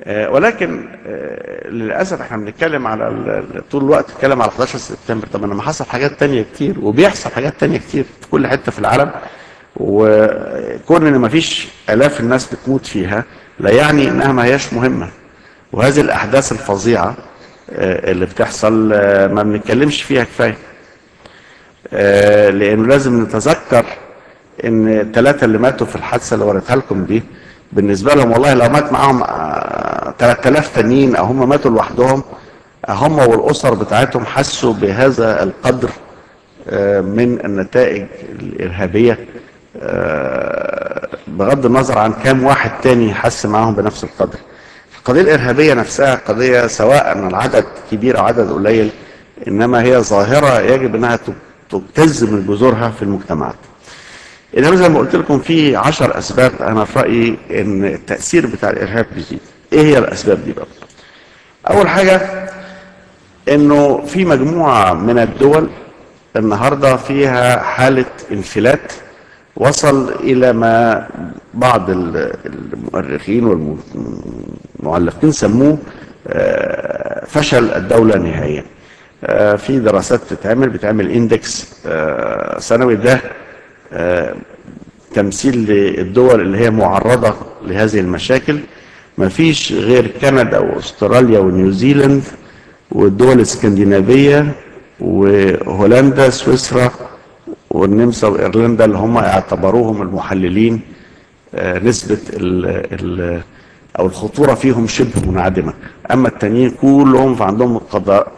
آه، ولكن آه، للاسف احنا بنتكلم على ال- طول الوقت بنتكلم على 11 سبتمبر طب لما حصل حاجات تانية كتير وبيحصل حاجات تانية كتير في كل حته في العالم وكون ان مفيش الاف الناس بتموت فيها لا يعني انها ما هياش مهمه وهذه الاحداث الفظيعه آه، اللي بتحصل آه، ما بنتكلمش فيها كفايه آه، لانه لازم نتذكر ان الثلاثه اللي ماتوا في الحادثه اللي وريتها لكم دي بالنسبه لهم والله لو مات معاهم آه، 3000 تانيين او هم ماتوا لوحدهم آه، هم والاسر بتاعتهم حسوا بهذا القدر آه، من النتائج الارهابيه آه، بغض النظر عن كام واحد تاني حس معاهم بنفس القدر القضيه الارهابيه نفسها قضيه سواء ان العدد كبير او عدد قليل انما هي ظاهره يجب انها تبتز من جذورها في المجتمعات انما زي ما قلت لكم في عشر اسباب انا في رايي ان التاثير بتاع الارهاب بيزيد ايه هي الاسباب دي بقى اول حاجه انه في مجموعه من الدول النهارده فيها حاله انفلات وصل الى ما بعض ال- المؤرخين والمعلقين سموه آه، فشل الدوله نهائيا آه، في دراسات بتتعمل بتعمل اندكس آه، سنوي ده آه، تمثيل للدول اللي هي معرضة لهذه المشاكل مفيش غير كندا واستراليا ونيوزيلاند والدول الاسكندنافية وهولندا سويسرا والنمسا وايرلندا اللي هم اعتبروهم المحللين آه، نسبة ال ال او الخطورة فيهم شبه منعدمة اما التانيين كلهم عندهم قضاء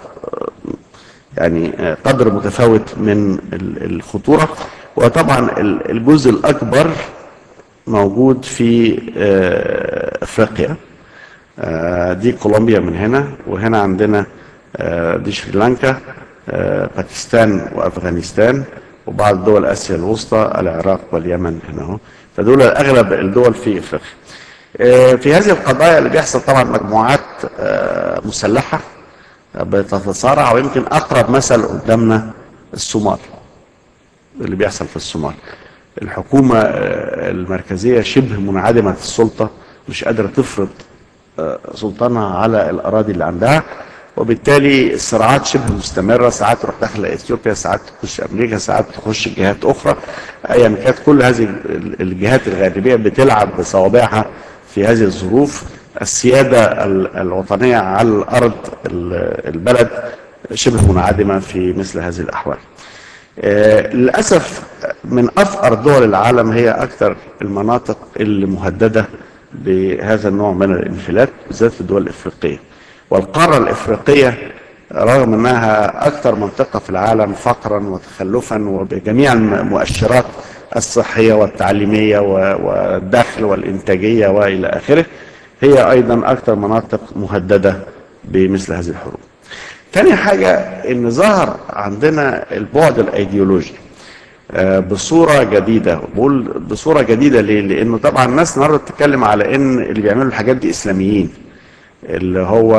يعني آه، قدر متفاوت من ال- الخطورة وطبعا ال- الجزء الأكبر موجود في آه، أفريقيا آه، دي كولومبيا من هنا وهنا عندنا آه، دي سريلانكا آه، باكستان وأفغانستان وبعض دول آسيا الوسطى العراق واليمن هنا اهو فدول أغلب الدول في أفريقيا آه، في هذه القضايا اللي بيحصل طبعا مجموعات آه، مسلحة بتتصارع ويمكن اقرب مثل قدامنا الصومال اللي بيحصل في الصومال الحكومه آه، المركزيه شبه منعدمه السلطه مش قادره تفرض آه، سلطانها على الاراضي اللي عندها وبالتالي الصراعات شبه مستمره ساعات تروح داخله اثيوبيا ساعات تخش امريكا ساعات تخش جهات اخرى ايا كانت كل هذه ال- الجهات الغالبيه بتلعب بصوابعها في هذه الظروف السياده ال- الوطنيه على الارض ال- البلد شبه منعدمه في مثل هذه الاحوال. آه، للاسف من افقر دول العالم هي اكثر المناطق اللي مهدده بهذا النوع من الانفلات بالذات في الدول الافريقيه. والقاره الافريقيه رغم انها اكثر منطقه في العالم فقرا وتخلفا وبجميع المؤشرات الصحيه والتعليميه و- والدخل والانتاجيه والى اخره هي ايضا اكثر مناطق مهدده بمثل هذه الحروب. تاني حاجة ان ظهر عندنا البعد الايديولوجي آه، بصورة جديدة بقول بصورة جديدة ليه؟ لانه طبعا الناس النهارده بتتكلم على ان اللي بيعملوا الحاجات دي اسلاميين اللي هو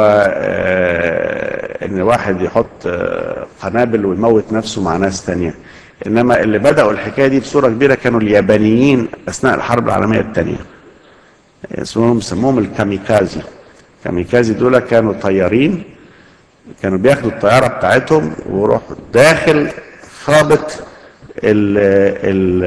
آه، ان واحد يحط آه، قنابل ويموت نفسه مع ناس تانية انما اللي بدأوا الحكاية دي بصورة كبيرة كانوا اليابانيين اثناء الحرب العالمية الثانية اسمهم سموهم الكاميكازي الكاميكازي دول كانوا طيارين كانوا بياخدوا الطياره بتاعتهم ويروحوا داخل خابط ال ال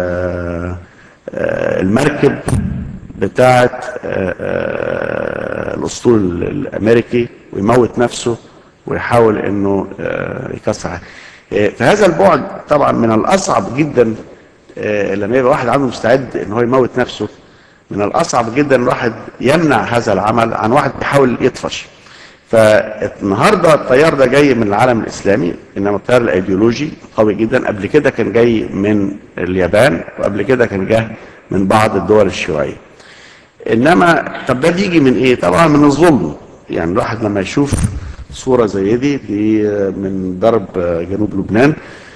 آه، المركب بتاعت آه، آه، الاسطول الامريكي ويموت نفسه ويحاول انه آه، يكسر حاجة. آه، فهذا البعد طبعا من الاصعب جدا آه، لما يبقى واحد عنده مستعد ان هو يموت نفسه من الاصعب جدا الواحد يمنع هذا العمل عن واحد بيحاول يطفش فالنهارده التيار ده جاي من العالم الاسلامي انما التيار الايديولوجي قوي جدا قبل كده كان جاي من اليابان وقبل كده كان جه من بعض الدول الشيوعيه انما طب ده بيجي من ايه طبعا من الظلم يعني الواحد لما يشوف صوره زي دي دي من ضرب جنوب لبنان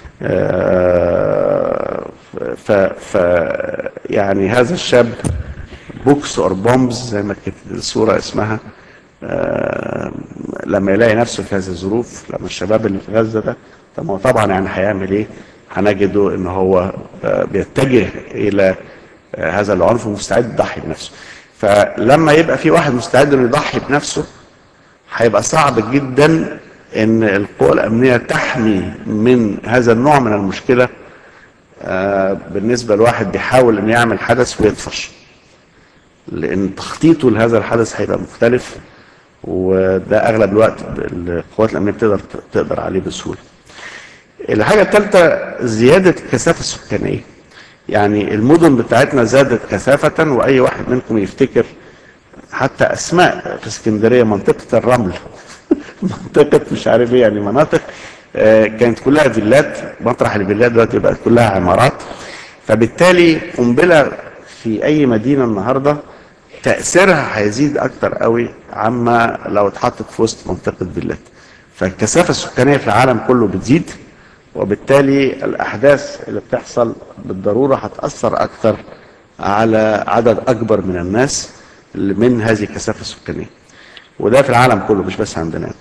آه، ف ف يعني هذا الشاب بوكس اور بومبز زي ما كانت الصوره اسمها آه، لما يلاقي نفسه في هذه الظروف لما الشباب اللي في غزه ده طب ما هو طبعا يعني هيعمل ايه؟ هنجده ان هو آه، بيتجه الى آه، هذا العنف ومستعد يضحي بنفسه. فلما يبقى في واحد مستعد انه يضحي بنفسه هيبقى صعب جدا ان القوى الامنيه تحمي من هذا النوع من المشكله آه، بالنسبه لواحد بيحاول انه يعمل حدث ويطفش لان تخطيطه لهذا الحدث هيبقى مختلف وده اغلب الوقت القوات الامنيه بتقدر تقدر عليه بسهوله. الحاجه الثالثه زياده الكثافه السكانيه. يعني المدن بتاعتنا زادت كثافه واي واحد منكم يفتكر حتى اسماء في اسكندريه منطقه الرمل منطقه مش عارف ايه يعني مناطق آه، كانت كلها فيلات مطرح الفيلات دلوقتي بقت كلها عمارات فبالتالي قنبله في اي مدينه النهارده تاثيرها هيزيد اكتر قوي عما لو اتحطت في وسط منطقه فيلات فالكثافه السكانيه في العالم كله بتزيد وبالتالي الاحداث اللي بتحصل بالضروره هتاثر اكتر على عدد اكبر من الناس من هذه الكثافه السكانيه وده في العالم كله مش بس عندنا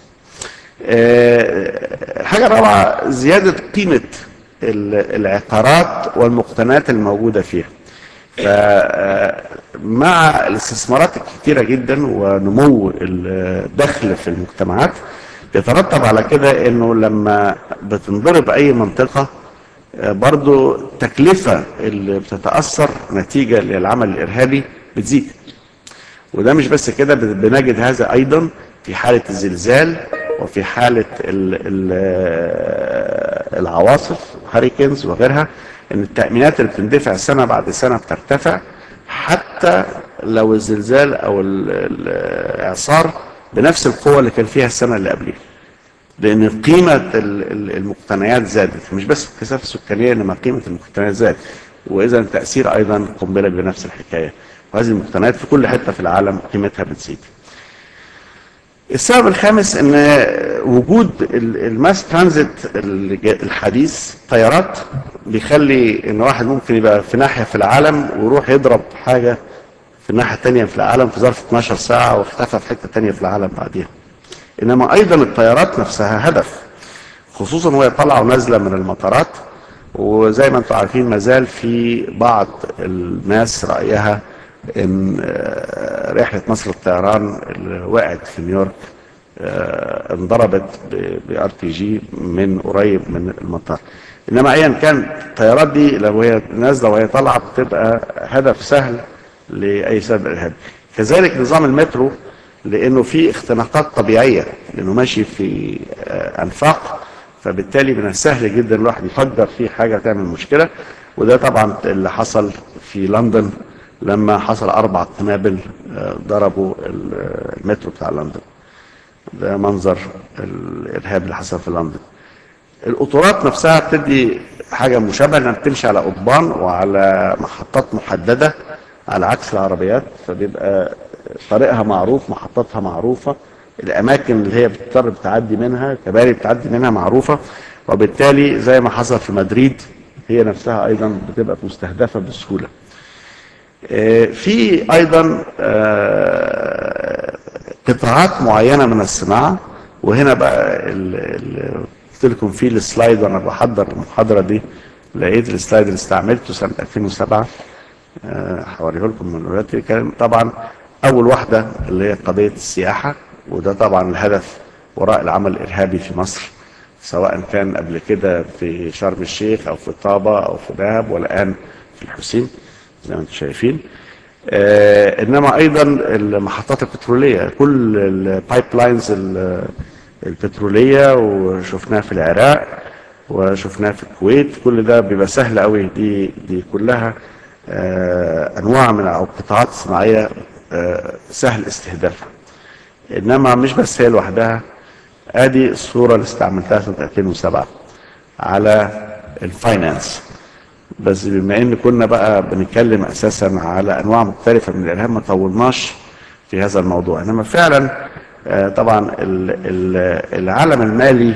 آه، الحاجه الرابعه زياده قيمه العقارات والمقتنيات الموجوده فيها فمع الاستثمارات الكتيره جدا ونمو الدخل في المجتمعات يترتب على كده انه لما بتنضرب اي منطقه آه، برضو التكلفة اللي بتتأثر نتيجة للعمل الإرهابي بتزيد وده مش بس كده بنجد هذا أيضا في حالة الزلزال وفي حالة ال ال العواصف هاريكنز وغيرها ان التأمينات اللي بتندفع سنة بعد سنة بترتفع حتى لو الزلزال او الاعصار بنفس القوة اللي كان فيها السنة اللي قبليها لان قيمة المقتنيات زادت مش بس الكثافة السكانية انما قيمة المقتنيات زادت واذا تأثير ايضا قنبلة بنفس الحكاية وهذه المقتنيات في كل حتة في العالم قيمتها بتزيد السبب الخامس ان وجود الماس ترانزيت الحديث طيارات بيخلي ان واحد ممكن يبقى في ناحيه في العالم ويروح يضرب حاجه في الناحيه الثانيه في العالم في ظرف 12 ساعه واختفى في حته ثانيه في العالم بعديها انما ايضا الطيارات نفسها هدف خصوصا وهي طالعه ونازله من المطارات وزي ما انتم عارفين ما زال في بعض الناس رايها ان آه، رحله مصر للطيران اللي وقعت في نيويورك آه، انضربت بار تي جي من قريب من المطار انما ايا كان الطيارات دي لو هي نازله وهي طالعه بتبقى هدف سهل لاي سبب ارهابي كذلك نظام المترو لانه في اختناقات طبيعيه لانه ماشي في آه، انفاق فبالتالي من السهل جدا الواحد يفجر فيه حاجه تعمل مشكله وده طبعا اللي حصل في لندن لما حصل اربع قنابل آه، ضربوا المترو بتاع لندن ده منظر الارهاب اللي حصل في لندن القطارات نفسها بتدي حاجه مشابهه انها بتمشي على قضبان وعلى محطات محدده على عكس العربيات فبيبقى طريقها معروف محطاتها معروفه الاماكن اللي هي بتضطر بتعدي منها كباري بتعدي منها معروفه وبالتالي زي ما حصل في مدريد هي نفسها ايضا بتبقى مستهدفه بسهوله آه، في ايضا آه، قطاعات معينه من الصناعه وهنا بقى قلت لكم فيه السلايد وانا بحضر المحاضره دي لقيت السلايد اللي استعملته سنه 2007 آه، هوريه لكم من دلوقتي كان طبعا اول واحده اللي هي قضيه السياحه وده طبعا الهدف وراء العمل الارهابي في مصر سواء كان قبل كده في شرم الشيخ او في طابه او في دهب والان في الحسين زي ما انتم شايفين آه انما ايضا المحطات البتروليه كل البايب لاينز البتروليه وشفناها في العراق وشفناها في الكويت كل ده بيبقى سهل قوي دي دي كلها آه انواع من او قطاعات صناعيه آه سهل استهدافها انما مش بس هي لوحدها ادي الصوره اللي استعملتها سنه 2007 على الفاينانس بس بما ان كنا بقى بنتكلم اساسا على انواع مختلفه من الارهاب ما طولناش في هذا الموضوع انما فعلا آه، طبعا العالم المالي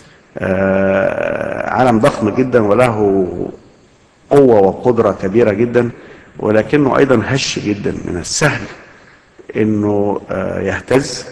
آه، عالم ضخم جدا وله قوه وقدره كبيره جدا ولكنه ايضا هش جدا من السهل انه آه، يهتز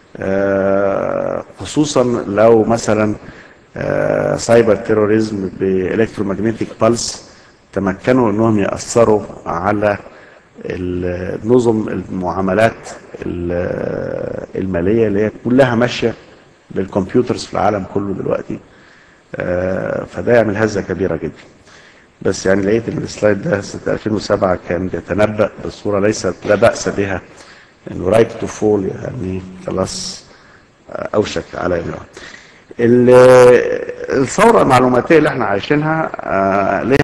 خصوصا لو مثلا سايبر تيروريزم بالكترومagnetic بالس تمكنوا انهم ياثروا على نظم المعاملات ال- الماليه اللي هي كلها ماشيه بالكمبيوترز في العالم كله دلوقتي آه، فده يعمل هزه كبيره جدا بس يعني لقيت ان السلايد ده سنه 2007 كان بيتنبأ بصوره ليست لا بأس بها انه رايت تو فول يعني خلاص آه، اوشك على انه ال- الثوره المعلوماتيه اللي احنا عايشينها آه، ليها